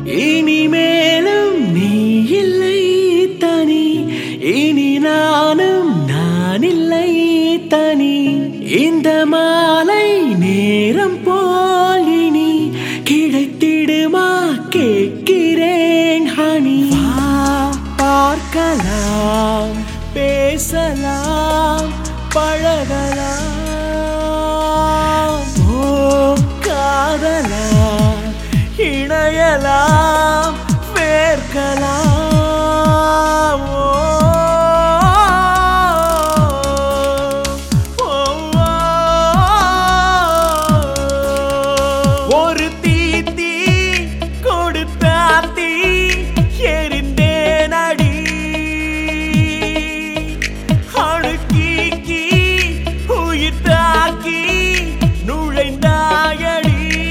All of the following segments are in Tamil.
இனிமேலும் நீ இல்லை தனி இனி நானும் நான் இல்லை தனி இந்த மாலை நேரம் போல் இனி கிடைத்திடுமா கேட்கிறேன் ஹனி வா பார்க்கலாம் பேசலாம் பழகலாம் ஓ காதலா இணையலாம் வேர்க்கலாம் ஓ, ஓ, ஒரு தீத்தி கொடுத்தாத்தி எரிந்தேன் அடி அணுக்கீக்கி உயிர் தாக்கி நுழைந்தாயடி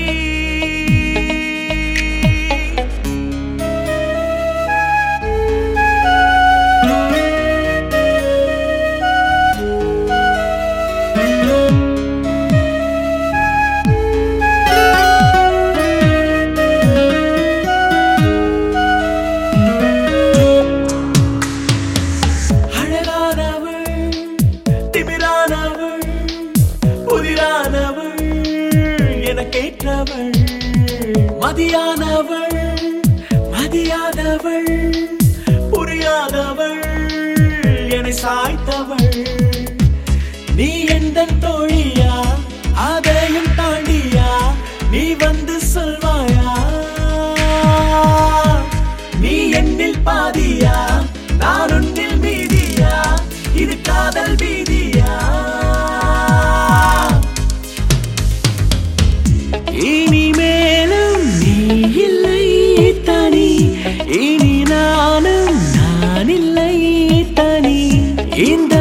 அழகானவள் திமிரானவள் புதிரானவள் எனக்கேற்றவள் மதியானவள் மதியாதவள் புரியாதவள் என்னை சாய்த்தவள் நீ எந்த தோழியா அதையும் தாண்டியா நீ வந்து சொல்வாயா நீ என்னில் பாதியா நான் உன்னில் மீதியா இது காதல் வீதியா இனிமேலும் நீ இல்லை தனி இனி நானும் நான் இல்லை தனி இந்த